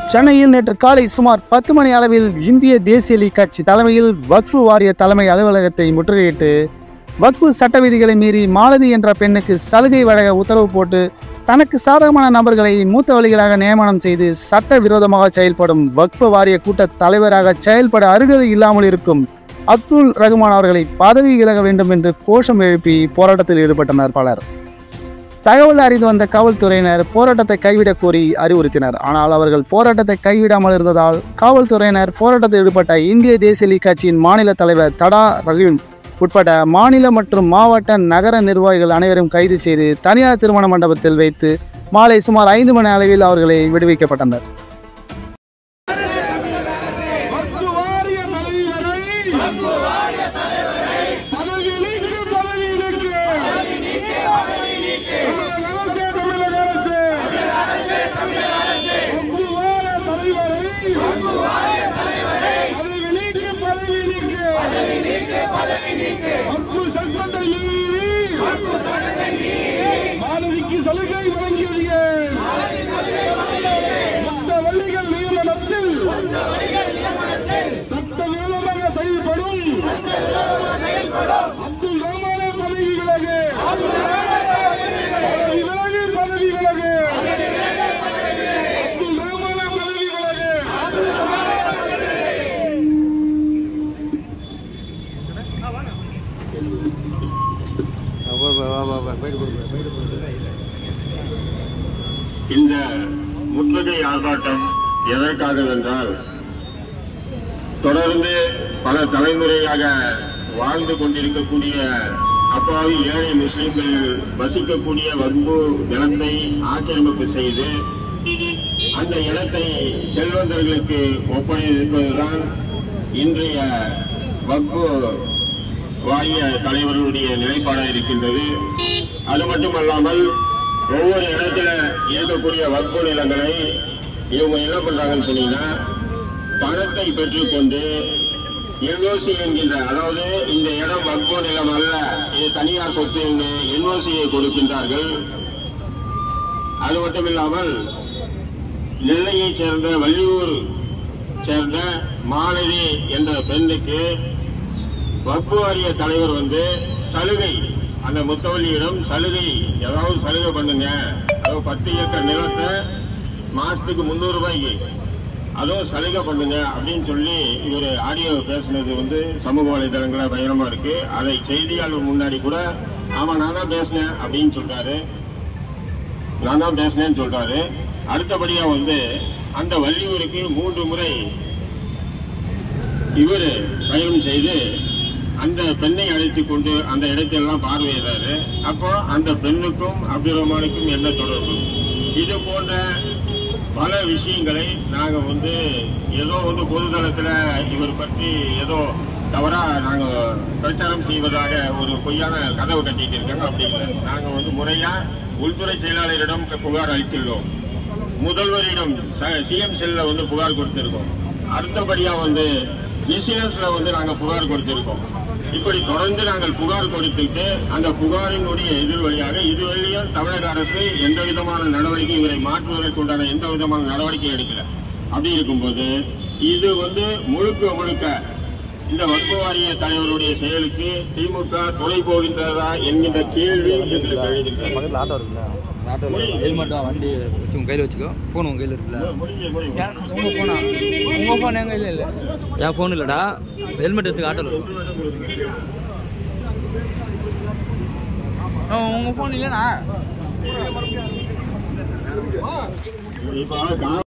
சென்னையில் நேற்று காலை சுமார் பத்து மணி அளவில் இந்திய தேசிய லீக் கட்சி தலைமையில் வக்ஃபு வாரிய தலைமை அலுவலகத்தை முற்றுகையிட்டு வக்ஃபு சட்ட விதிகளை மீறி மாலதி என்ற பெண்ணுக்கு சலுகை வழங்க உத்தரவு போட்டு தனக்கு சாதகமான நபர்களை மூத்த வழிகளாக நியமனம் செய்து சட்ட விரோதமாக செயல்படும் வக்ஃபு வாரிய கூட்ட தலைவராக செயல்பட அருகதை இல்லாமல் இருக்கும் அப்துல் ரகுமான் அவர்களை பதவி விலக வேண்டும் என்று கோஷம் எழுப்பி போராட்டத்தில் ஈடுபட்டனர் பலர் தகவல் அறிந்து வந்த காவல்துறையினர் போராட்டத்தை கைவிடக் கோரி அறிவுறுத்தினர் ஆனால் அவர்கள் போராட்டத்தை கைவிடாமல் இருந்ததால் காவல்துறையினர் போராட்டத்தில் ஈடுபட்ட இந்திய தேசிய லீக் கட்சியின் மாநில தலைவர் தடா ரஹீம் உட்பட மாநில மற்றும் மாவட்ட நகர நிர்வாகிகள் அனைவரும் கைது செய்து தனியார் திருமண மண்டபத்தில் வைத்து மாலை சுமார் ஐந்து மணி அளவில் அவர்களை விடுவிக்கப்பட்டனர் வக்ஃபு வாரிய தலைவரை பதவி நீக்கு பதவி நீக்கு தமிழக அரசே தமிழக அரசு வக்ஃபு வாரிய தலைவரை பதவி நீக்கு பதவி நீக்கு வக்ஃபு சட்டத்தை மீறி மாணவிக்கு சலுகை வழங்கியது மொத்த வள்ளிகள் நியமனத்தில் சட்டவிரோதமாக செயல்படும் அப்துல் ரஹ்மானே பதவி விலகு பதவி விலகு பதவி விலகு அப்துல் ரஹ்மானே பதவி விலகு இந்த முற்றுகை ஆர்ப்பாட்டம் எதற்காக என்றால் தொடர்ந்து பல தலைமுறையாக வாழ்ந்து கொண்டிருக்கக்கூடிய அப்பாவி ஏழை முஸ்லிம்கள் வசிக்கக்கூடிய வன்பு நிலத்தை ஆக்கிரமிப்பு செய்து அந்த இடத்தை செல்வந்தர்களுக்கு ஒப்படைப்பதுதான் இன்றைய வக்பு வாரிய தலைவர்களுடைய நிலைப்பாடாக இருக்கின்றது அது மட்டுமல்லாமல் ஒவ்வொரு இடத்துல இருக்கக்கூடிய வக்பு நிலங்களை இவங்க என்ன பண்றாங்கன்னு சொன்னீங்கன்னா பணத்தை பெற்றுக்கொண்டு என்ஓசி என்கின்ற அதாவது இந்த இடம் வக்பு நிலம் அல்ல இது தனியார் சொத்து என்று என்ஓசியை கொடுக்கின்றார்கள் அது மட்டுமில்லாமல் நெல்லையைச் சேர்ந்த வள்ளியூர் சேர்ந்த மாலதி என்ற பெண்ணுக்கு வக்பு வாரிய தலைவர் வந்து சலுகை அந்த முத்தவள்ளியிடம் சலுகை ஏதாவது சலுகை பண்ணுங்க அதாவது பத்து ஏக்கர் நிலத்தை மாசத்துக்கு முந்நூறு ரூபாய்க்கு அதுவும் சலுகை பண்ணுங்க அப்படின்னு சொல்லி இவர் ஆடியோ பேசுனது வந்து சமூக வலைதளங்களில் பயணமா இருக்கு அதை செய்தியாளர் முன்னாடி கூட ஆமா நான் தான் பேசினேன் அப்படின்னு சொல்றாரு நான் தான் பேசினேன்னு சொல்றாரு அடுத்தபடியா வந்து அந்த வள்ளியூருக்கு மூன்று முறை இவர் பயணம் செய்து அந்த பெண்ணை அழைத்துக் கொண்டு அந்த இடத்தையெல்லாம் பார்வையிடுறாரு அப்போ அந்த பெண்ணுக்கும் அப்துல் ரஹ்மானுக்கும் என்ன தொடர்பு இது போன்ற பல விஷயங்களை நாங்க வந்து ஏதோ வந்து பொதுதளத்துல இவர் பற்றி ஏதோ தவறா நாங்க பிரச்சாரம் செய்வதாக ஒரு பொய்யான கதவு கட்டிட்டு இருக்காங்க அப்படி இல்லை நாங்க வந்து முறையா உள்துறை செயலாளரிடம் புகார் அளித்துள்ளோம் முதல்வரிடம் சிஎம் செல்ல வந்து புகார் கொடுத்திருக்கோம் அடுத்தபடியா வந்து விசிஎஸ்ல வந்து நாங்க புகார் கொடுத்திருக்கோம் இப்படி தொடர்ந்து நாங்கள் புகார் கொடுத்துட்டு அந்த புகாரினுடைய எதிர்வழியாக இதுவரையும் தமிழக அரசு எந்த விதமான நடவடிக்கை இவரை மாற்றுவதற்கு உண்டான எந்த விதமான நடவடிக்கை எடுக்கல அப்படி இருக்கும்போது இது வந்து முழுக்க முழுக்க இந்த வக்பு வாரிய தலைவருடைய செயலுக்கு திமுக துணை போகின்றதா என்கின்ற கேள்வி எங்களுக்கு எழுதியிருக்கிறது பக்கத்தில் ஆட்டோ இருக்குல்ல ஆட்டோ ஹெல்மெட்டா வண்டி வச்சு உங்கள் கையில் வச்சுக்கோ ஃபோன் உங்கள் கையில் இருக்குல்ல முடிஞ்சு முடிஞ்சு உங்கள் ஃபோனா உங்கள் ஃபோன் என் கையில் இல்லை என் ஃபோன் இல்லைடா ஹெல்மெட் எடுத்துக்க ஆட்டோவில் இருக்கும் உங்கள் ஃபோன் இல்லைண்ணா இப்போ